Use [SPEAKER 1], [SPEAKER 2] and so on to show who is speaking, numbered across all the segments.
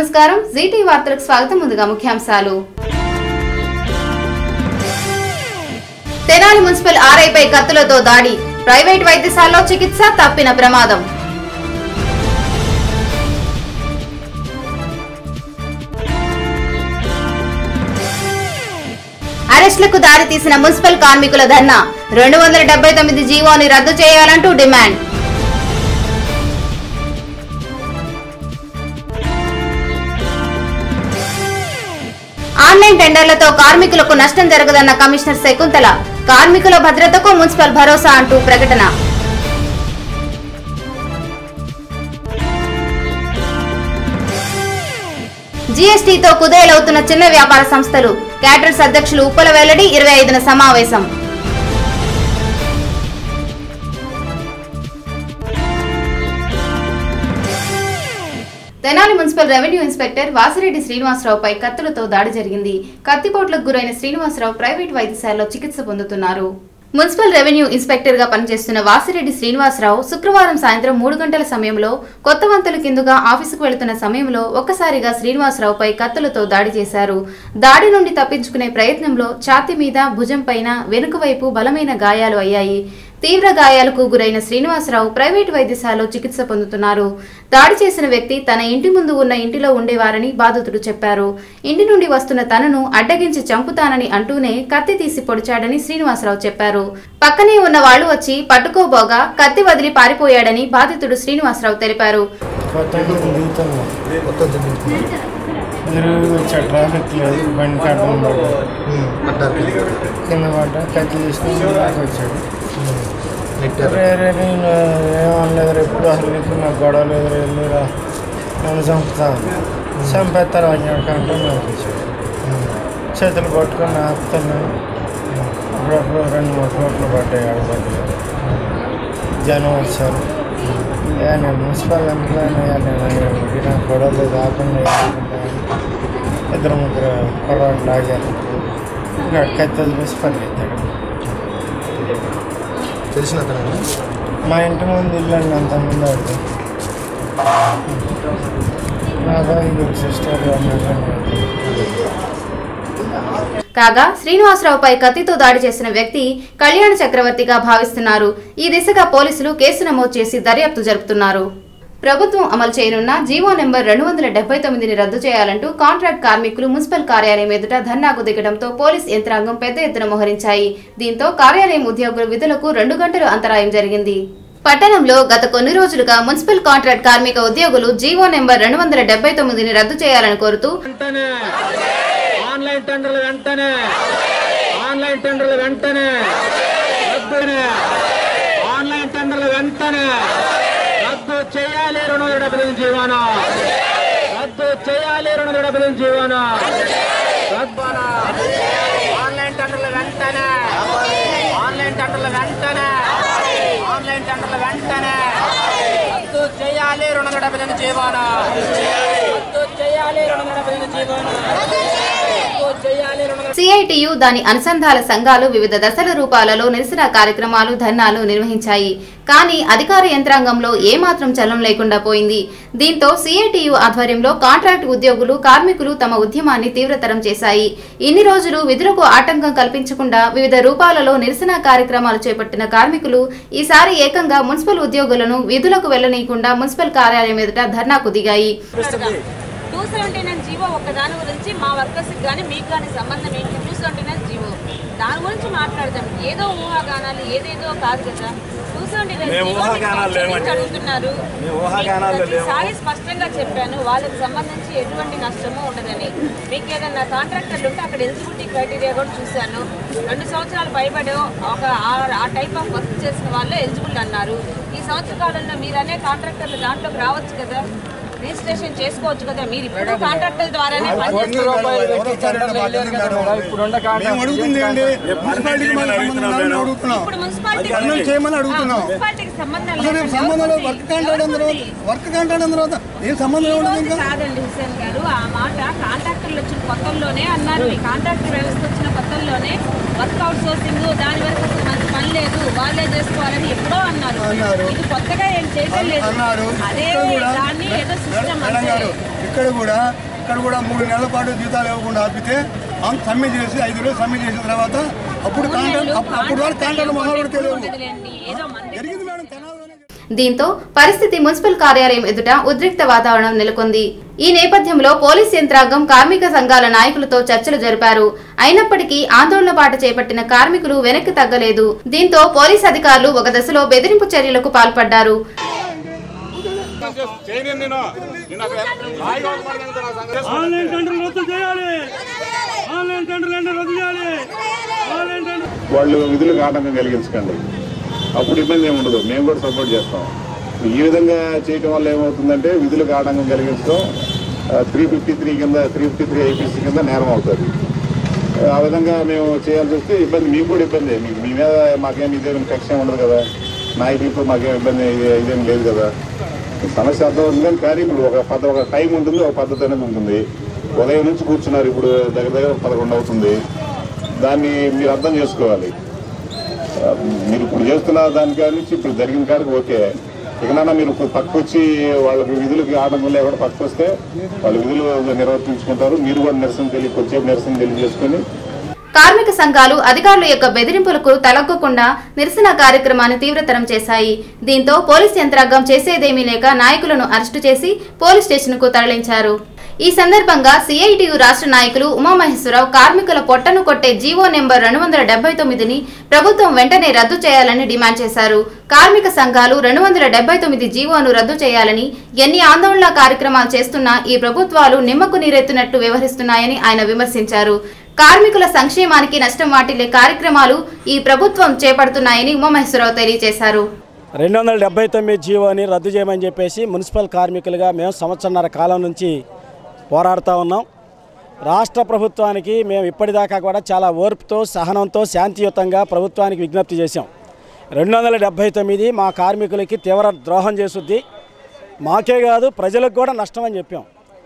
[SPEAKER 1] నమస్కారం జీటీ వార్తలకు స్వాగతం ముందుగా ముఖ్యాంశాలు తెనాలి మున్సిపల్ ఆర్ఐపై కత్తులతో దాడి ప్రైవేట్ వైద్యశాలలో చికిత్స తప్పిన ప్రమాదం అరెస్టులకు దారి తీసిన మున్సిపల్ కార్మికుల ధర్నా రెండు వందల డెబ్బై తొమ్మిది జీవోని రద్దు చేయాలంటూ డిమాండ్ ఆన్లైన్ టెండర్లతో కార్మికులకు నష్టం జరగదన్న కమిషనర్ శకుంతల కార్మికుల భద్రతకు మున్సిపల్ భరోసా అంటూ ప్రకటన జీఎస్టీతో కుదేలవుతున్న చిన్న వ్యాపార సంస్థలు క్యాటర్స్ అధ్యక్షులు ఉప్పల వెల్లడి ఇరవై ఐదున సమావేశం Tenali municipal revenue inspector Vasireddy శ్రీనివాసరావుపై కత్తులతో దాడి జరిగింది కత్తిపోట్లకు గురైన శ్రీనివాసరావు ప్రైవేట్ వైద్యశాలలో చికిత్స పొందుతున్నారు మున్సిపల్ రెవెన్యూ ఇన్స్పెక్టర్ గా పనిచేస్తున్న వాసిరెడ్డి శ్రీనివాసరావు శుక్రవారం సాయంత్రం మూడు గంటల సమయంలో కొత్త వంతుల కిందుగా ఆఫీసుకు వెళుతున్న సమయంలో ఒక్కసారిగా శ్రీనివాసరావుపై కత్తులతో దాడి చేశారు దాడి నుండి తప్పించుకునే ప్రయత్నంలో ఛాతీ మీద భుజం పైన వెనుక వైపు బలమైన గాయాలు అయ్యాయి తీవ్ర గాయాలకు గురైన శ్రీనివాసరావు ప్రైవేటు వైద్యశాలలో చికిత్స పొందుతున్నారు దాడి చేసిన వ్యక్తి తన ఇంటి ముందు ఉన్న ఇంటిలో ఉండేవారని బాధితుడు చెప్పారు ఇంటి నుండి వస్తున్న తనను అడ్డగించి చంపుతానని అంటూనే కత్తి తీసి పొడిచాడని శ్రీనివాసరావు చెప్పారు పక్కనే ఉన్న వాళ్ళు వచ్చి పట్టుకోబోగా కత్తి వదిలి పారిపోయాడని బాధితుడు శ్రీనివాసరావు తెలిపారు
[SPEAKER 2] కొత్త దిగుతున్నాం ఎదురు వచ్చా ట్రాఫిక్ లేదు బండి కట్టడం కింద పడ్డా కత్తి తీసుకుని ముందుకు వచ్చాడు రే రే నేను ఏమనలేదు ఎప్పుడు అసలు నీకు నాకు గొడవలు ఎదురు నన్ను చంపుతాను చంపేస్తారు అన్నాడు అంటే నాకు వచ్చాడు చేతులు పట్టుకొని ఆపుతున్నాను అప్పుడప్పుడు రెండు మూడు కోట్లు పడ్డాయి ఆడపడ్డాయి జనం వచ్చారు ఏ నేను మున్సిపల్ ఎంప్లాయ్ అయ్యా నేను ఇది నాకు గొడవలు కాకుండా ఇద్దరు ముగ్గురు పొడవాడు లాగారు ఇంకా కత్తెలు తీసి పరిగెత్తాడు
[SPEAKER 3] తెలిసిన అతను
[SPEAKER 2] మా ఇంటి ముందు ఇల్లు అండి అంతమంది ఆడు నాకు ఇంకొక సిస్టర్
[SPEAKER 1] కాగా శ్రీనివాసరావుపై కత్తితో దాడి చేసిన వ్యక్తి కళ్యాణ చక్రవర్తిగా భావిస్తున్నారు ఈ దిశగా పోలీసులు కేసు నమోదు చేసి దర్యాప్తు జరుపుతున్నారు ప్రభుత్వం అమలు చేయనున్న జీవో నెంబర్ రెండు వందల డెబ్బై తొమ్మిదిని రద్దు చేయాలంటూ కాంట్రాక్ట్ కార్మికులు మున్సిపల్ కార్యాలయం ఎదుట ధర్నాకు దిగడంతో పోలీస్ యంత్రాంగం పెద్ద ఎత్తున మోహరించాయి దీంతో కార్యాలయం ఉద్యోగుల విధులకు రెండు గంటలు అంతరాయం జరిగింది పట్టణంలో గత కొన్ని రోజులుగా మున్సిపల్ కాంట్రాక్ట్ కార్మిక ఉద్యోగులు జీవో నెంబర్ రెండు వందల డెబ్బై తొమ్మిదిని రద్దు చేయాలని కోరుతూ
[SPEAKER 4] వెంటనే ఆన్లైన్ టెండర్లు వెంటనే ఆన్లైన్ టెండర్లు వెంటనే రద్దునే ఆన్లైన్ టెండర్లు వెంటనే రద్దు చేయాలి రెండు వందల డెబ్బై ఎనిమిది జీవన రద్దు చేయాలి రెండు వందల డెబ్బై ఎనిమిది జీవన రద్దు ఆన్లైన్ టెండర్లు వెంటనే ఆన్లైన్ టెండర్లు వెంటనే ఆన్లైన్ టెండర్లు వెంటనే రద్దు చేయాలి రెండు వందల డెబ్బై ఎనిమిది జీవన రద్దు చేయాలి రెండు వందల డెబ్బై ఎనిమిది జీవన రద్దు చేయాలి రెండు వందల
[SPEAKER 1] సిఐటియు దాని అనుసంధాన సంఘాలు వివిధ దశల రూపాలలో నిరసన కార్యక్రమాలు ధర్నాలు నిర్వహించాయి కానీ అధికార యంత్రాంగంలో ఏమాత్రం చలనం లేకుండా పోయింది దీంతో సిఐటియు ఆధ్వర్యంలో కాంట్రాక్ట్ ఉద్యోగులు కార్మికులు తమ ఉద్యమాన్ని తీవ్రతరం చేశాయి ఇన్ని రోజులు విధులకు ఆటంకం కల్పించకుండా వివిధ రూపాలలో నిరసన కార్యక్రమాలు చేపట్టిన కార్మికులు ఈసారి ఏకంగా మున్సిపల్ ఉద్యోగులను విధులకు వెళ్లనీయకుండా మున్సిపల్ కార్యాలయం ఎదుట ధర్నాకు దిగాయి
[SPEAKER 5] టూ సెవెంటీ నైన్ జీవో ఒక్క దాని గురించి మా వర్కర్స్కి కానీ మీకు కానీ సంబంధం ఏంటి టూ సెవెంటీ నైన్ జీవో దాని గురించి మాట్లాడదాం ఏదో ఊహాగానాలు ఏదేదో కాదు కదా టూ సెవెంటీ నైన్ అడుగుతున్నారు ప్రతిసారి స్పష్టంగా చెప్పాను వాళ్ళకి సంబంధించి ఎటువంటి నష్టము ఉండదని మీకు ఏదైనా కాంట్రాక్టర్లు ఉంటే అక్కడ ఎలిజిబిలిటీ క్రైటీరియా కూడా చూశాను రెండు సంవత్సరాలు పైబడి ఒక ఆ- ఆ టైప్ ఆఫ్ వర్క్ చేసిన వాళ్ళే ఎలిజిబుల్ అన్నారు ఈ సంవత్సర కాలంలో మీరు అనే కాంట్రాక్టర్లు దాంట్లోకి రావచ్చు కదా రిజిస్ట్రేషన్ చేసుకోవచ్చు కదా మీరు ఇప్పుడు కాంట్రాక్టర్ ద్వారానే పనిచేస్తున్నారు
[SPEAKER 6] మేము అడుగుతుంది ఏంటి మున్సిపాలిటీకి మన సంబంధం ఉందని అడుగుతున్నాం
[SPEAKER 5] ఇప్పుడు మున్సిపాలిటీ
[SPEAKER 6] అన్నం చేయమని అడుగుతున్నాం
[SPEAKER 5] మున్సిపాలిటీకి సంబంధం
[SPEAKER 6] అసలు రేపు
[SPEAKER 5] లేకుండా
[SPEAKER 6] సంబంధం లేదు వర్క్ కాంట్రాక్ట్ అయిన తర్వాత వర్క్ కాంట్రాక్ట్ అయిన తర్వాత ఏం సంబంధం ఉండదు ఇంకా
[SPEAKER 5] కాదండి హుసేన్ గారు ఆ మాట కాంట్రాక్టర్ల కాంట్రాక్టర్లు వచ్చిన కొత్తల్లోనే అన్నారు ఈ కాంట్రాక్టర్ వ్యవస్థ వచ్చిన కొత్తల్లోనే వర్క్ అవుట్ సోర్సింగ్ దాని వరకు అసలు మనకి పని లేదు వాళ్ళే చేసుకోవాలని ఎప్పుడో అన్నారు
[SPEAKER 6] అన్నారు.
[SPEAKER 5] ఇది కొత్తగా ఏం చేయలేదు
[SPEAKER 6] అన్నారు
[SPEAKER 5] అదే
[SPEAKER 6] ఇక్కడ కూడా
[SPEAKER 5] దాన్ని ఏదో సిస్టమ్
[SPEAKER 6] మేడం
[SPEAKER 5] అంతే
[SPEAKER 6] గారు ఇక్కడ కూడా ఇక్కడ కూడా మూడు నెలల పాటు జీతాలు ఇవ్వకుండా ఆపితే ఆమె సమ్మె చేసి ఐదు రోజులు సమ్మె చేసిన తర్వాత అప్పుడు కాంట్రాక్ట్ అప్పుడు అప్పుడు వరకు కాంట్రాక్ట్ మొహాలు తెలియదు
[SPEAKER 5] ఉండదులేండి. ఏదో మన దగ్గర
[SPEAKER 6] జరిగింది మేడం తెనాలిలోనే
[SPEAKER 1] దీంతో పరిస్థితి మున్సిపల్ కార్యాలయం ఎదుట ఉద్రిక్త వాతావరణం నెలకొంది ఈ నేపథ్యంలో పోలీస్ యంత్రాంగం కార్మిక సంఘాల నాయకులతో చర్చలు జరిపారు అయినప్పటికీ ఆందోళన బాట చేపట్టిన కార్మికులు వెనక్కి తగ్గలేదు దీంతో పోలీస్ అధికారులు ఒక దశలో బెదిరింపు చర్యలకు పాల్పడ్డారు
[SPEAKER 3] ఆన్లైన్ టెండర్లు రద్దు చేయాలి ఆన్లైన్ టెండర్లు రద్దు చేయాలి ఆన్లైన్ టెండర్
[SPEAKER 7] వాళ్ళు విధులకు ఆటంకం కలిగించకండి అప్పుడు ఇబ్బంది ఏమి ఉండదు మేము కూడా సపోర్ట్ చేస్తాం ఈ విధంగా చేయటం వల్ల ఏమవుతుందంటే విధులకు ఆటంకం కలిగించడం త్రీ ఫిఫ్టీ త్రీ కింద త్రీ ఫిఫ్టీ త్రీ ఐపీసీ కింద నేరం అవుతుంది ఆ విధంగా మేము చేయాల్సి వస్తే ఇబ్బంది మీకు కూడా ఇబ్బంది మీకు మీ మీద మాకేం ఇదేం కక్ష ఏం ఉండదు కదా నాయకులతో మాకేం ఇబ్బంది ఇది- ఇదేం లేదు కదా ఈ సమస్య అర్థమవుతుంది కానీ కానీ ఇప్పుడు ఒక పద్ధ ఒక టైం ఉంటుంది ఒక పద్ధతి అనేది ఉంటుంది ఉదయం నుంచి కూర్చున్నారు ఇప్పుడు దగ్గర దగ్గర పదకొండు అవుతుంది దాన్ని మీరు అర్థం చేసుకోవాలి ఆ, మీరు ఇప్పుడు చేస్తున్న దాని కాడి నుంచి ఇప్పుడు జరిగిన కాడికి ఓకే ఇకనైనా మీరు పక్కకు వచ్చి వాళ్ళకి విధులకి ఆటంకం లేకుండా పక్కకు వస్తే వాళ్ళు విధులు నిర్వర్తించుకుంటారు మీరు కూడా నిరసన తెలియ కొద్దిసేపు నిరసన తెలియజేసుకొని
[SPEAKER 1] కార్మిక సంఘాలు అధికారుల యొక్క బెదిరింపులకు తలగ్గకుండా నిరసన కార్యక్రమాన్ని తీవ్రతరం చేశాయి దీంతో పోలీస్ యంత్రాంగం చేసేదేమీ లేక నాయకులను అరెస్టు చేసి పోలీస్ స్టేషన్కు తరలించారు ఈ సందర్భంగా సిఐటియు రాష్ట్ర నాయకులు ఉమామహేశ్వరరావు కార్మికుల పొట్టను కొట్టే జీవో నెంబర్ రెండు వందల డెబ్బై తొమ్మిదిని ప్రభుత్వం వెంటనే రద్దు చేయాలని డిమాండ్ చేశారు కార్మిక సంఘాలు రెండు వందల డెబ్బై తొమ్మిది జీవోను రద్దు చేయాలని ఎన్ని ఆందోళన కార్యక్రమాలు చేస్తున్నా ఈ ప్రభుత్వాలు నిమ్మకు నీరెత్తినట్టు వ్యవహరిస్తున్నాయని ఆయన విమర్శించారు కార్మికుల సంక్షేమానికి నష్టం వాటిల్లే కార్యక్రమాలు ఈ ప్రభుత్వం చేపడుతున్నాయని ఉమామహేశ్వరరావు తెలియజేశారు
[SPEAKER 3] రెండు వందల డెబ్బై తొమ్మిది జీవోని రద్దు చేయమని చెప్పేసి మున్సిపల్ కార్మికులుగా మేము సంవత్సరన్నర కాలం నుంచి పోరాడుతూ ఉన్నాం రాష్ట్ర ప్రభుత్వానికి మేము ఇప్పటిదాకా కూడా చాలా ఓర్పుతో సహనంతో శాంతియుతంగా ప్రభుత్వానికి విజ్ఞప్తి చేశాం రెండు వందల డెబ్బై తొమ్మిది మా కార్మికులకి తీవ్ర ద్రోహం చేసుద్ది మాకే కాదు ప్రజలకు కూడా నష్టం అని చెప్పాం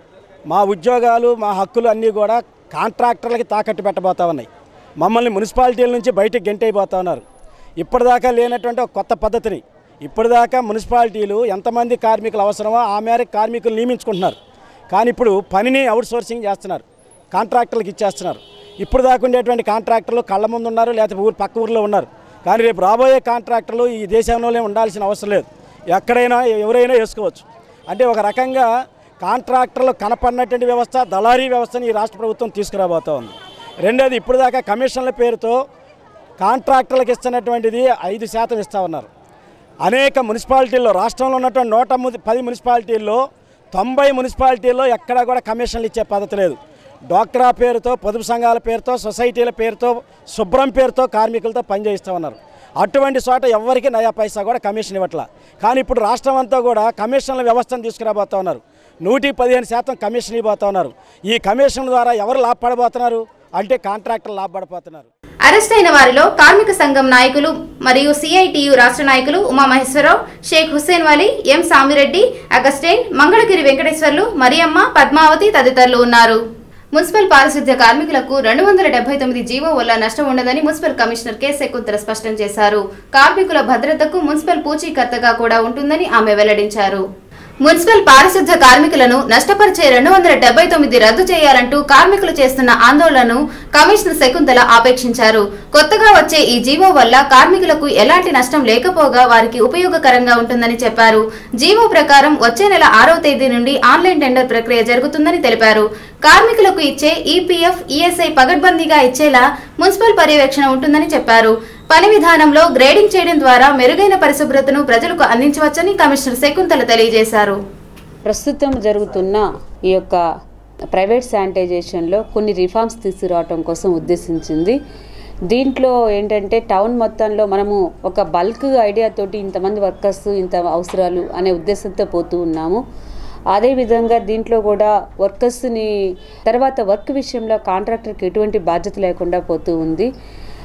[SPEAKER 3] మా ఉద్యోగాలు మా హక్కులు అన్నీ కూడా కాంట్రాక్టర్లకి తాకట్టు పెట్టబోతా ఉన్నాయి మమ్మల్ని మున్సిపాలిటీల నుంచి బయటకు గెంటైపోతా ఉన్నారు ఇప్పటిదాకా లేనటువంటి ఒక కొత్త పద్ధతిని ఇప్పటిదాకా మున్సిపాలిటీలు ఎంతమంది కార్మికులు అవసరమో ఆ మేరకు కార్మికులు నియమించుకుంటున్నారు కానీ ఇప్పుడు పనిని అవుట్ సోర్సింగ్ చేస్తున్నారు కాంట్రాక్టర్లకు ఇచ్చేస్తున్నారు ఇప్పుడు దాకా ఉండేటువంటి కాంట్రాక్టర్లు కళ్ళ ముందు ఉన్నారు లేకపోతే ఊరు పక్క ఊర్లో ఉన్నారు కానీ రేపు రాబోయే కాంట్రాక్టర్లు ఈ దేశంలోనే ఉండాల్సిన అవసరం లేదు ఎక్కడైనా ఎవరైనా వేసుకోవచ్చు అంటే ఒక రకంగా కాంట్రాక్టర్లు కనపడినటువంటి వ్యవస్థ దళారీ వ్యవస్థని ఈ రాష్ట్ర ప్రభుత్వం తీసుకురాబోతా ఉంది రెండోది ఇప్పుడు దాకా కమిషన్ల పేరుతో కాంట్రాక్టర్లకు ఇస్తున్నటువంటిది ఐదు శాతం ఇస్తా ఉన్నారు అనేక మున్సిపాలిటీల్లో రాష్ట్రంలో ఉన్నటువంటి నూట ము- పది మున్సిపాలిటీల్లో తొంభై మున్సిపాలిటీల్లో ఎక్కడా కూడా కమిషన్లు ఇచ్చే పద్ధతి లేదు డాక్టరా పేరుతో పొదుపు సంఘాల పేరుతో సొసైటీల పేరుతో శుభ్రం పేరుతో కార్మికులతో పనిచేయిస్తూ ఉన్నారు అటువంటి చోట ఎవరికి నయా పైసా కూడా కమిషన్ ఇవ్వట్లా కానీ ఇప్పుడు రాష్ట్రం అంతా కూడా కమిషన్ల వ్యవస్థను తీసుకురాబోతా ఉన్నారు నూటికి పదిహేను శాతం కమిషన్ ఇవ్వబోతా ఉన్నారు ఈ కమిషన్ ద్వారా ఎవరు లాభపడబోతున్నారు అంటే కాంట్రాక్టర్లు లాభపడిపోతున్నారు
[SPEAKER 1] అరెస్ట్ అయిన వారిలో కార్మిక సంఘం నాయకులు మరియు సిఐటియు రాష్ట్ర నాయకులు ఉమామహేశ్వరరావు షేక్ హుస్సేన్ వలీ ఎం సామిరెడ్డి అగస్టైన్ మంగళగిరి వెంకటేశ్వర్లు మరియమ్మ పద్మావతి తదితరులు ఉన్నారు మున్సిపల్ పారిశుద్ధ్య కార్మికులకు రెండు వందల డెబ్బై తొమ్మిది జీవో వల్ల నష్టం ఉండదని మున్సిపల్ కమిషనర్ కె శకుంతల స్పష్టం చేశారు కార్మికుల భద్రతకు మున్సిపల్ పూచీకర్తగా కూడా ఉంటుందని ఆమె వెల్లడించారు మున్సిపల్ పారిశుద్ధ కార్మికులను నష్టపరిచే రెండు వందల డెబ్బై తొమ్మిది రద్దు చేయాలంటూ కార్మికులు చేస్తున్న ఆందోళనను కమిషనర్ శకుంతల ఆపేక్షించారు కొత్తగా వచ్చే ఈ జీవో వల్ల కార్మికులకు ఎలాంటి నష్టం లేకపోగా వారికి ఉపయోగకరంగా ఉంటుందని చెప్పారు జీవో ప్రకారం వచ్చే నెల ఆరవ తేదీ నుండి ఆన్లైన్ టెండర్ ప్రక్రియ జరుగుతుందని తెలిపారు కార్మికులకు ఇచ్చే ఈపీఎఫ్ ఈఎస్ఐ పగడ్బందీగా ఇచ్చేలా మున్సిపల్ పర్యవేక్షణ ఉంటుందని చెప్పారు పని విధానంలో గ్రేడింగ్ చేయడం ద్వారా మెరుగైన పరిశుభ్రతను ప్రజలకు అందించవచ్చని కమిషనర్ శకుంతల తెలియజేశారు
[SPEAKER 8] ప్రస్తుతం జరుగుతున్న ఈ యొక్క ప్రైవేట్ శానిటైజేషన్లో కొన్ని రిఫార్మ్స్ తీసుకురావటం కోసం ఉద్దేశించింది దీంట్లో ఏంటంటే టౌన్ మొత్తంలో మనము ఒక బల్క్ ఐడియాతోటి ఇంతమంది వర్కర్స్ ఇంత అవసరాలు అనే ఉద్దేశంతో పోతూ ఉన్నాము అదేవిధంగా దీంట్లో కూడా వర్కర్స్ని తర్వాత వర్క్ విషయంలో కాంట్రాక్టర్కి ఎటువంటి బాధ్యత లేకుండా పోతూ ఉంది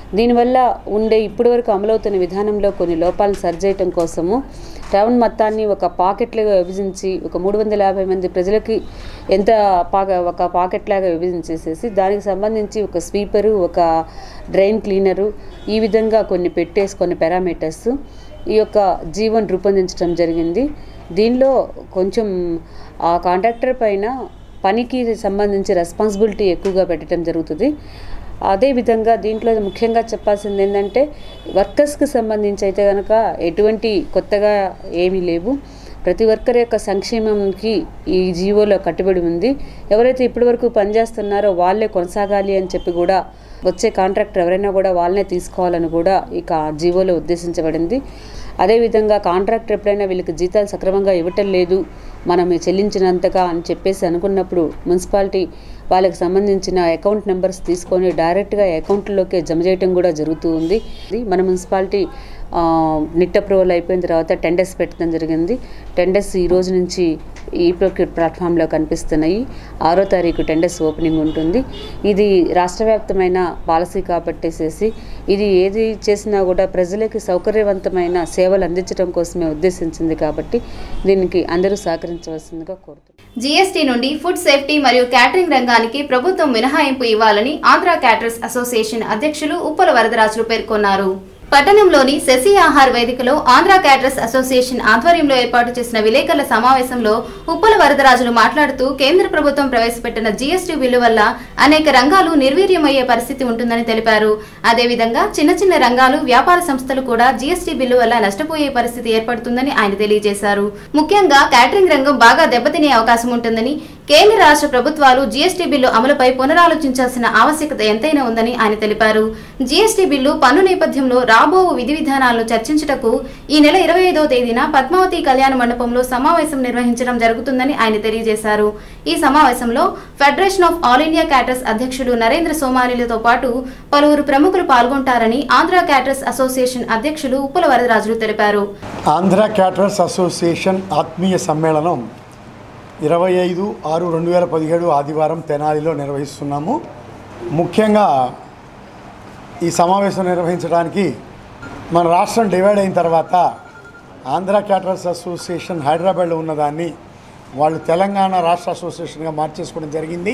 [SPEAKER 8] దీనివల్ల ఉండే ఇప్పటివరకు అమలవుతున్న విధానంలో కొన్ని లోపాలను సరిచేయటం కోసము టౌన్ మొత్తాన్ని ఒక పాకెట్లుగా విభజించి ఒక మూడు వందల యాభై మంది ప్రజలకి ఎంత పాక ఒక పాకెట్ లాగా విభజించేసేసి దానికి సంబంధించి ఒక స్వీపరు ఒక డ్రైన్ క్లీనరు ఈ విధంగా కొన్ని పెట్టేసి కొన్ని పారామీటర్స్ ఈ యొక్క జీవన్ రూపొందించడం జరిగింది దీనిలో కొంచెం ఆ కాంట్రాక్టర్ పైన పనికి సంబంధించి రెస్పాన్సిబిలిటీ ఎక్కువగా పెట్టడం జరుగుతుంది అదేవిధంగా దీంట్లో ముఖ్యంగా చెప్పాల్సింది ఏంటంటే వర్కర్స్కి సంబంధించి అయితే కనుక ఎటువంటి కొత్తగా ఏమీ లేవు ప్రతి వర్కర్ యొక్క సంక్షేమంకి ఈ జీవోలో కట్టుబడి ఉంది ఎవరైతే ఇప్పటివరకు పనిచేస్తున్నారో వాళ్ళే కొనసాగాలి అని చెప్పి కూడా వచ్చే కాంట్రాక్టర్ ఎవరైనా కూడా వాళ్ళనే తీసుకోవాలని కూడా ఇక జీవోలో ఉద్దేశించబడింది అదేవిధంగా కాంట్రాక్టర్ ఎప్పుడైనా వీళ్ళకి జీతాలు సక్రమంగా ఇవ్వటం లేదు మనం చెల్లించినంతగా అని చెప్పేసి అనుకున్నప్పుడు మున్సిపాలిటీ వాళ్ళకి సంబంధించిన అకౌంట్ నెంబర్స్ తీసుకొని డైరెక్ట్గా అకౌంట్లోకి జమ చేయడం కూడా జరుగుతూ ఉంది ఇది మన మున్సిపాలిటీ ఆ, నిట్ అప్రూవల్ అయిపోయిన తర్వాత టెండర్స్ పెట్టడం జరిగింది టెండర్స్ ఈ రోజు నుంచి ఈ ప్రొక్యూర్ ప్లాట్ఫామ్లో కనిపిస్తున్నాయి ఆరో తారీఖు టెండర్స్ ఓపెనింగ్ ఉంటుంది ఇది రాష్ట్ర వ్యాప్తమైన పాలసీ కాబట్టేసేసి ఇది ఏది చేసినా కూడా ప్రజలకి సౌకర్యవంతమైన సేవలు అందించడం కోసమే ఉద్దేశించింది కాబట్టి దీనికి అందరూ సహకరించవలసిందిగా కోరుతున్నాను
[SPEAKER 1] జీఎస్టీ నుండి ఫుడ్ సేఫ్టీ మరియు క్యాటరింగ్ రంగానికి ప్రభుత్వం మినహాయింపు ఇవ్వాలని ఆంధ్ర క్యాటరర్స్ అసోసియేషన్ అధ్యక్షులు ఉప్పల వరదరాజులు పేర్కొన్నారు పట్టణంలోని శశి ఆహార్ వేదికలో ఆంధ్ర క్యాటరర్స్ అసోసియేషన్ ఆధ్వర్యంలో ఏర్పాటు చేసిన విలేకరుల సమావేశంలో ఉప్పల వరదరాజులు మాట్లాడుతూ కేంద్ర ప్రభుత్వం ప్రవేశపెట్టిన జీఎస్టీ బిల్లు వల్ల అనేక రంగాలు నిర్వీర్యమయ్యే పరిస్థితి ఉంటుందని తెలిపారు అదేవిధంగా చిన్న చిన్న రంగాలు వ్యాపార సంస్థలు కూడా జీఎస్టీ బిల్లు వల్ల నష్టపోయే పరిస్థితి ఏర్పడుతుందని ఆయన తెలియజేశారు ముఖ్యంగా క్యాటరింగ్ రంగం బాగా దెబ్బతినే అవకాశం ఉంటుందని కేంద్ర రాష్ట్ర ప్రభుత్వాలు జీఎస్టీ బిల్లు అమలుపై పునరాలోచించాల్సిన ఆవశ్యకత ఎంతైనా ఉందని ఆయన తెలిపారు జీఎస్టీ బిల్లు పన్ను నేపథ్యంలో రాబో విధి విధానాలను చర్చించుటకు ఈ నెల ఇరవై ఐదవ తేదీన పద్మావతి కళ్యాణ మండపంలో సమావేశం నిర్వహించడం జరుగుతుందని ఆయన తెలియజేశారు ఈ సమావేశంలో federation of all India caterers అధ్యక్షుడు నరేంద్ర సోమానిలతో పాటు పలువురు ప్రముఖులు పాల్గొంటారని ఆంధ్ర క్యాటర్స్ అసోసియేషన్ అధ్యక్షులు ఉప్పల వరదరాజులు తెలిపారు
[SPEAKER 9] ఆంధ్ర క్యాటరర్స్ అసోసియేషన్ ఆత్మీయ సమ్మేళనం ఇరవై ఐదు ఆరు రెండు వేల పదిహేడు ఆదివారం తెనాలిలో నిర్వహిస్తున్నాము ముఖ్యంగా ఈ సమావేశం నిర్వహించడానికి మన రాష్ట్రం డివైడ్ అయిన తర్వాత ఆంధ్ర క్యాటరర్స్ అసోసియేషన్ హైదరాబాద్లో ఉన్నదాన్ని వాళ్ళు తెలంగాణ రాష్ట్ర అసోసియేషన్గా మార్చేసుకోవడం జరిగింది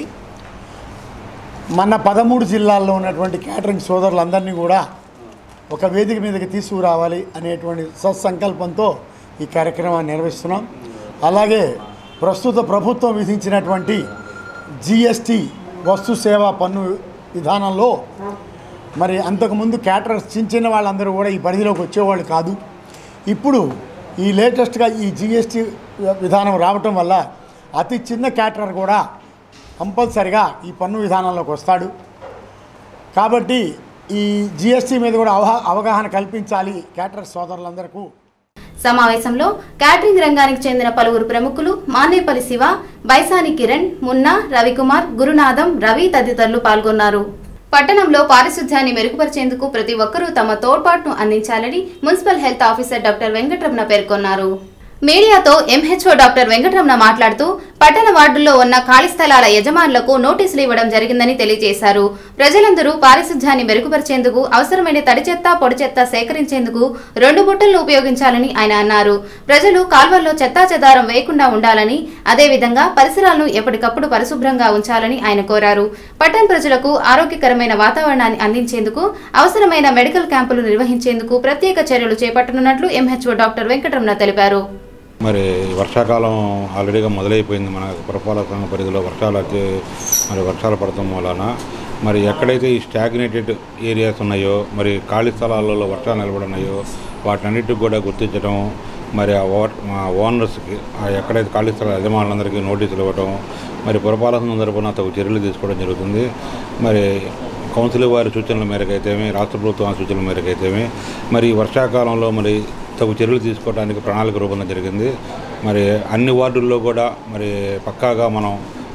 [SPEAKER 9] మన పదమూడు జిల్లాల్లో ఉన్నటువంటి క్యాటరింగ్ సోదరులందరినీ కూడా ఒక వేదిక మీదకి తీసుకురావాలి అనేటువంటి సత్సంకల్పంతో ఈ కార్యక్రమాన్ని నిర్వహిస్తున్నాం అలాగే ప్రస్తుత ప్రభుత్వం విధించినటువంటి జిఎస్టి వస్తు సేవా పన్ను విధానంలో మరి అంతకుముందు క్యాటరర్స్ చిన్న చిన్న వాళ్ళందరూ కూడా ఈ పరిధిలోకి వచ్చేవాళ్ళు కాదు ఇప్పుడు ఈ లేటెస్ట్గా ఈ జిఎస్టి విధానం రావటం వల్ల అతి చిన్న క్యాటరర్ కూడా కంపల్సరిగా ఈ పన్ను విధానంలోకి వస్తాడు కాబట్టి ఈ జిఎస్టీ మీద కూడా అవగా అవగాహన కల్పించాలి క్యాటరర్ సోదరులందరికీ
[SPEAKER 1] సమావేశంలో క్యాటరింగ్ రంగానికి చెందిన పలువురు ప్రముఖులు మానేపల్లి శివ బైసాని కిరణ్ మున్నా రవికుమార్ గురునాథం రవి తదితరులు పాల్గొన్నారు పట్టణంలో పారిశుధ్యాన్ని మెరుగుపరిచేందుకు ప్రతి ఒక్కరూ తమ తోడ్పాటును అందించాలని municipal health officer doctor Venkataramana పేర్కొన్నారు మీడియాతో ఎంహెచ్ఓ డాక్టర్ వెంకటరమణ మాట్లాడుతూ పట్టణ వార్డుల్లో ఉన్న ఖాళీ స్థలాల యజమానులకు నోటీసులు ఇవ్వడం జరిగిందని తెలియజేశారు ప్రజలందరూ పారిశుధ్యాన్ని మెరుగుపరిచేందుకు అవసరమైన తడి చెత్త పొడి చెత్త సేకరించేందుకు రెండు బుట్టలను ఉపయోగించాలని ఆయన అన్నారు ప్రజలు కాల్వల్లో చెత్తా చెదారం వేయకుండా ఉండాలని అదేవిధంగా పరిసరాలను ఎప్పటికప్పుడు పరిశుభ్రంగా ఉంచాలని ఆయన కోరారు పట్టణ ప్రజలకు ఆరోగ్యకరమైన వాతావరణాన్ని అందించేందుకు అవసరమైన మెడికల్ క్యాంపులు నిర్వహించేందుకు ప్రత్యేక చర్యలు చేపట్టనున్నట్లు ఎంహెచ్ఓ డాక్టర్ వెంకటరమణ తెలిపారు
[SPEAKER 10] మరి వర్షాకాలం ఆల్రెడీగా మొదలైపోయింది మన పురపాలక సంఘ పరిధిలో వర్షాలు వచ్చి మరి వర్షాలు పడటం వలన మరి ఎక్కడైతే ఈ స్టాగ్నేటెడ్ ఏరియాస్ ఉన్నాయో మరి ఖాళీ స్థలాలలో వర్షాలు నిలబడున్నాయో వాటన్నిటికి కూడా గుర్తించడం మరి ఆ ఓ- ఆ ఓనర్స్కి ఆ ఎక్కడైతే ఖాళీ స్థల యజమానులందరికీ నోటీసులు ఇవ్వడం మరి పురపాలక సంఘం తరపున తగు చర్యలు తీసుకోవడం జరుగుతుంది మరి కౌన్సిల్ వారి సూచనల మేరకు అయితేమి రాష్ట్ర ప్రభుత్వం సూచనల మేరకు అయితేమి మరి ఈ వర్షాకాలంలో మరి తగు చర్యలు తీసుకోవడానికి ప్రణాళిక రూపొందడం జరిగింది మరి అన్ని వార్డుల్లో కూడా మరి పక్కాగా మనం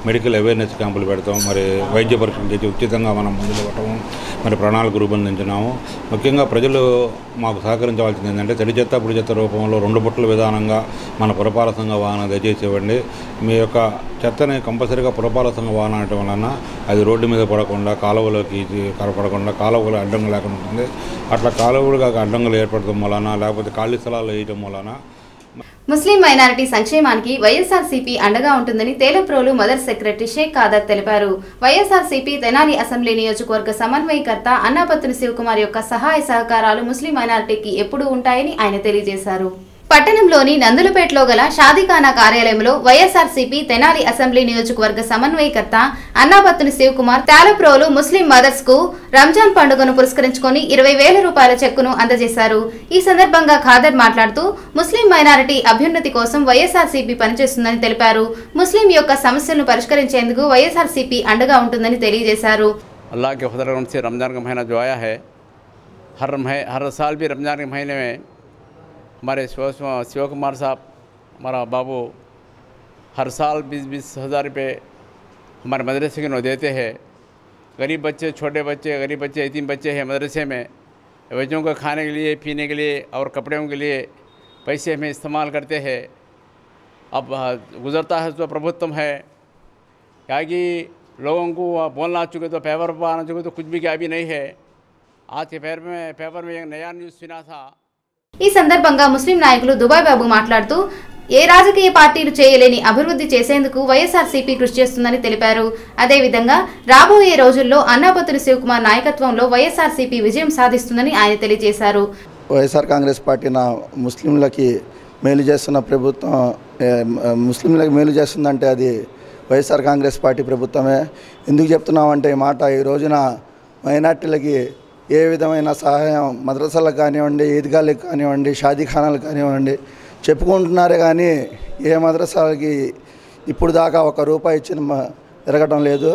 [SPEAKER 10] మెడికల్ అవేర్నెస్ క్యాంపులు పెడతాం మరి వైద్య పరీక్షలు చేసి ఉచితంగా మనం మందులు ఇవ్వటం మరి ప్రణాళిక రూపొందించినాము ముఖ్యంగా ప్రజలు మాకు సహకరించవలసింది ఏంటంటే తడి చెత్త పొడి చెత్త రూపంలో రెండు బుట్టల విధానంగా మన పురపాలక సంఘ వాహనం దయచేసి ఇవ్వండి మీ యొక్క చెత్తని కంపల్సరీగా పురపాలక సంఘ వాహనం అనటం వలన అది రోడ్డు మీద పడకుండా కాలువలోకి కనపడకుండా కాలువలు అడ్డంగా లేకుండా ఉంటుంది అట్లా కాలువలుగా అడ్డంగులు ఏర్పడటం వలన లేకపోతే ఖాళీ స్థలాలు వేయటం వలన
[SPEAKER 1] ముస్లిం మైనారిటీ సంక్షేమానికి వైఎస్ఆర్సీపీ అండగా ఉంటుందని తేలప్రోలు మదర్ సెక్రటరీ షేక్ ఖాదర్ తెలిపారు వైఎస్ఆర్సీపీ తెనాలి అసెంబ్లీ నియోజకవర్గ సమన్వయకర్త అన్నాపత్తుని శివకుమార్ యొక్క సహాయ సహకారాలు ముస్లిం మైనారిటీకి ఎప్పుడూ ఉంటాయని ఆయన తెలియజేశారు పట్టణంలోని నందులపేటలో గల షాదీఖానా కార్యాలయంలో వైఎస్ఆర్సీపీ తెనాలి అసెంబ్లీ నియోజకవర్గ సమన్వయకర్త అన్నాపత్తుని శివకుమార్ తాలప్రోలు ముస్లిం మదర్స్ కు రంజాన్ పండుగను పురస్కరించుకొని ఇరవై వేల రూపాయల చెక్కును అందజేశారు ఈ సందర్భంగా ఖాదర్ మాట్లాడుతూ ముస్లిం మైనారిటీ అభ్యున్నతి కోసం వైఎస్ఆర్సీపీ పనిచేస్తుందని తెలిపారు ముస్లిం యొక్క సమస్యలను పరిష్కరించేందుకు వైఎస్ఆర్సీపీ అండగా ఉంటుందని తెలియజేశారు
[SPEAKER 11] अल्लाह के फजल करम से रमज़ान का महीना जो आया है हर मह हर साल भी रमज़ान के महीने में हमारे शिव शिव कुमार साहब हमारा बाबू हर साल बीस बीस हज़ार रुपये हमारे मदरसे के नो देते हैं गरीब बच्चे छोटे बच्चे गरीब बच्चे यतीम बच्चे हैं मदरसे में बच्चों को खाने के लिए पीने के लिए और कपड़ों के लिए पैसे हमें इस्तेमाल करते हैं अब हाँ, गुज़रता है तो प्रभुत्व है क्या कि लोगों को बोलना आ चुके तो पेपर पर आना चुके तो कुछ भी क्या भी नहीं है आज के पेपर में पेपर में एक नया न्यूज़ सुना था
[SPEAKER 1] ఈ సందర్భంగా ముస్లిం నాయకులు దుబాయ్ బాబు మాట్లాడుతూ ఏ రాజకీయ పార్టీలు చేయలేని అభివృద్ధి చేసేందుకు వైఎస్ఆర్సీపీ కృషి చేస్తుందని తెలిపారు అదేవిధంగా రాబోయే రోజుల్లో అన్నాపతుని శివకుమార్ నాయకత్వంలో వైఎస్ఆర్సీపీ విజయం సాధిస్తుందని ఆయన తెలియజేశారు
[SPEAKER 12] వైఎస్ఆర్ కాంగ్రెస్ పార్టీ నా ముస్లింలకి మేలు చేస్తున్న ప్రభుత్వం ఏ, మ- ముస్లింలకు మేలు చేస్తుందంటే అది వైఎస్ఆర్ కాంగ్రెస్ పార్టీ ప్రభుత్వమే ఎందుకు చెప్తున్నామంటే ఈ మాట ఈ రోజున మైనార్టీలకి ఏ విధమైన సహాయం మద్రసాలకు కానివ్వండి ఈద్గాలకు కానివ్వండి షాదీఖానాలకు కానివ్వండి చెప్పుకుంటున్నారే కానీ ఏ మద్రసాలకి ఇప్పుడు దాకా ఒక రూపాయి ఇచ్చిన మ- జరగటం లేదు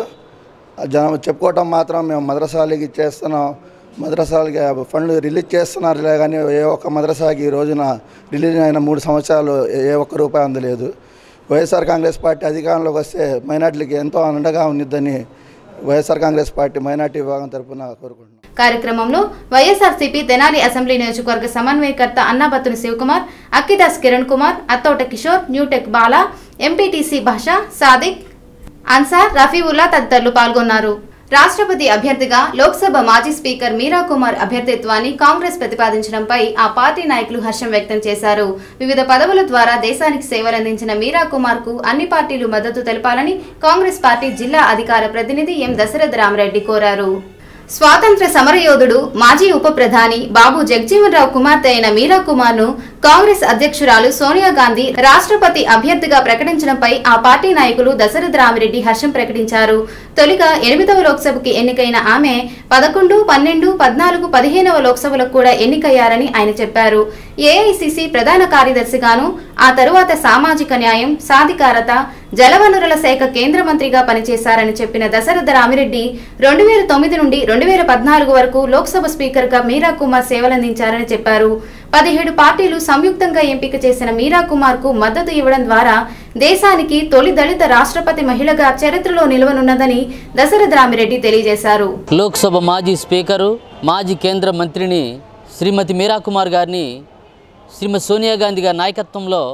[SPEAKER 12] జనం చెప్పుకోవటం మాత్రం మేము మద్రసాలకి ఇచ్చేస్తున్నాం మద్రసాలకి ఫండ్లు రిలీజ్ చేస్తున్నారులే కానీ ఏ ఒక్క మద్రసాకి ఈ రోజున రిలీజ్ అయిన మూడు సంవత్సరాలు ఏ ఒక్క రూపాయి అందలేదు వైఎస్ఆర్ కాంగ్రెస్ పార్టీ అధికారంలోకి వస్తే మైనార్టీలకి ఎంతో అండగా ఉండిద్దని వైఎస్ఆర్ కాంగ్రెస్ పార్టీ మైనార్టీ విభాగం తరపున కోరుకుంటున్నాం
[SPEAKER 1] కార్యక్రమంలో వైఎస్ఆర్సీపీ తెనాలి అసెంబ్లీ నియోజకవర్గ సమన్వయకర్త అన్నాపత్తుని శివకుమార్ అక్కిదాస్ కిరణ్ కుమార్ అత్తోట కిషోర్ న్యూటెక్ బాలా ఎంపీటీసీ భాష సాదిక్ అన్సార్ రఫీవుల్లా తదితరులు పాల్గొన్నారు రాష్ట్రపతి అభ్యర్థిగా లోక్సభ మాజీ స్పీకర్ మీరా కుమార్ అభ్యర్థిత్వాన్ని కాంగ్రెస్ ప్రతిపాదించడంపై ఆ పార్టీ నాయకులు హర్షం వ్యక్తం చేశారు వివిధ పదవుల ద్వారా దేశానికి సేవలందించిన మీరా కుమార్ కు అన్ని పార్టీలు మద్దతు తెలపాలని కాంగ్రెస్ పార్టీ జిల్లా అధికార ప్రతినిధి ఎం దశరథ రామరెడ్డి కోరారు స్వాతంత్ర సమరయోధుడు మాజీ ఉప ప్రధాని బాబు జగజీవన్ రావు కుమార్తె అయిన మీరా కుమార్ ను కాంగ్రెస్ అధ్యక్షురాలు సోనియా గాంధీ రాష్ట్రపతి అభ్యర్థిగా ప్రకటించడంపై ఆ పార్టీ నాయకులు దశరథ రామిరెడ్డి హర్షం ప్రకటించారు తొలిగా ఎనిమిదవ లోక్సభకి ఎన్నికైన ఆమె పదకొండు పన్నెండు పద్నాలుగు పదిహేనవ లోక్సభలకు కూడా ఎన్నికయ్యారని ఆయన చెప్పారు ఏఐసిసి ప్రధాన కార్యదర్శిగాను ఆ తరువాత సామాజిక న్యాయం సాధికారత జలవనరుల శాఖ కేంద్ర మంత్రిగా పనిచేశారని చెప్పిన దశరథ రామిరెడ్డి రెండు వేల తొమ్మిది నుండి రెండు వేల పద్నాలుగు వరకు లోక్సభ స్పీకర్గా మీరా కుమార్ సేవలందించారని చెప్పారు పదిహేడు పార్టీలు సంయుక్తంగా ఎంపిక చేసిన మీరా కుమార్ కు మద్దతు ఇవ్వడం ద్వారా దేశానికి తొలి దళిత రాష్ట్రపతి మహిళగా చరిత్రలో నిలవనున్నదని దశరథ రామిరెడ్డి తెలియజేశారు
[SPEAKER 13] లోక్సభ మాజీ స్పీకరు మాజీ కేంద్ర మంత్రిని శ్రీమతి మీరా కుమార్ గారిని శ్రీమతి సోనియా గాంధీ గారి నాయకత్వంలో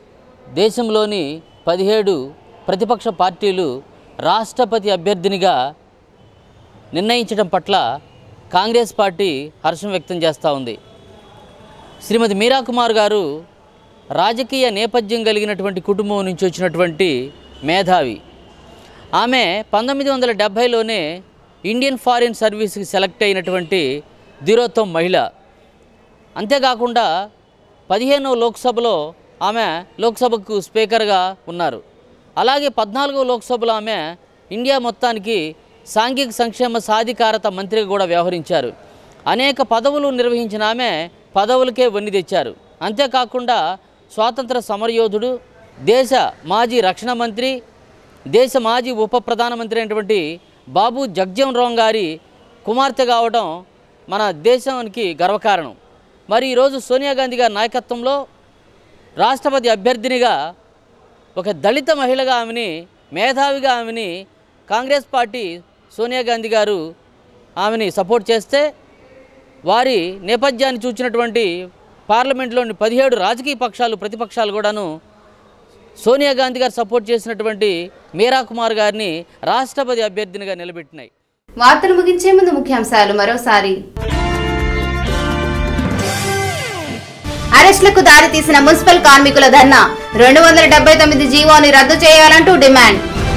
[SPEAKER 13] దేశంలోని పదిహేడు ప్రతిపక్ష పార్టీలు రాష్ట్రపతి అభ్యర్థినిగా నిర్ణయించడం పట్ల కాంగ్రెస్ పార్టీ హర్షం వ్యక్తం చేస్తూ ఉంది శ్రీమతి మీరా కుమార్ గారు రాజకీయ నేపథ్యం కలిగినటువంటి కుటుంబం నుంచి వచ్చినటువంటి మేధావి ఆమె పంతొమ్మిది వందల డెబ్భైలోనే ఇండియన్ ఫారిన్ సర్వీస్కి సెలెక్ట్ అయినటువంటి ధీరోత్తం మహిళ అంతేకాకుండా పదిహేనవ లోక్సభలో ఆమె లోక్సభకు స్పీకర్గా ఉన్నారు అలాగే పద్నాలుగవ లోక్సభలో ఆమె ఇండియా మొత్తానికి సాంఘిక సంక్షేమ సాధికారత మంత్రిగా కూడా వ్యవహరించారు అనేక పదవులు నిర్వహించిన ఆమె పదవులకే వన్ని తెచ్చారు అంతేకాకుండా స్వాతంత్ర సమరయోధుడు దేశ మాజీ రక్షణ మంత్రి దేశ మాజీ ఉప ప్రధానమంత్రి అయినటువంటి బాబు జగ్జీవన్ రామ్ గారి కుమార్తె కావడం మన దేశానికి గర్వకారణం మరి ఈరోజు సోనియా గాంధీ గారి నాయకత్వంలో రాష్ట్రపతి అభ్యర్థినిగా ఒక దళిత మహిళగా ఆమెని మేధావిగా ఆమెని కాంగ్రెస్ పార్టీ సోనియా గాంధీ గారు ఆమెని సపోర్ట్ చేస్తే వారి నేపథ్యాన్ని చూచినటువంటి పార్లమెంట్లోని పదిహేడు రాజకీయ పక్షాలు ప్రతిపక్షాలు కూడాను సోనియా గాంధీ గారు సపోర్ట్ చేసినటువంటి మీరా కుమార్ గారిని రాష్ట్రపతి అభ్యర్థినిగా నిలబెట్టినాయి
[SPEAKER 1] వార్తలు ముగించే ముందు ముఖ్యాంశాలు మరోసారి అరెస్టులకు దారి తీసిన మున్సిపల్ కార్మికుల ధర్నా రెండు వందల డెబ్బై తొమ్మిది జీవోని రద్దు చేయాలంటూ డిమాండ్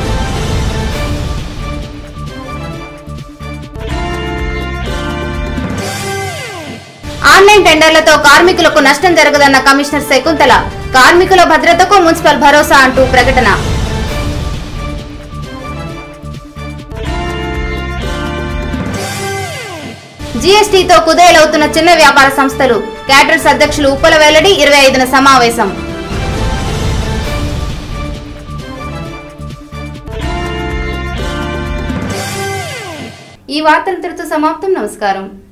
[SPEAKER 1] ఆన్లైన్ టెండర్లతో కార్మికులకు నష్టం జరగదన్న కమిషనర్ శకుంతల కార్మికుల భద్రతకు మున్సిపల్ భరోసా అంటూ ప్రకటన జీఎస్టీతో కుదేలవుతున్న చిన్న వ్యాపార సంస్థలు క్యాటర్స్ అధ్యక్షులు ఉప్పల వెల్లడి ఇరవై ఐదున సమావేశం ఈ వార్తలు ఇంతటితో సమాప్తం నమస్కారం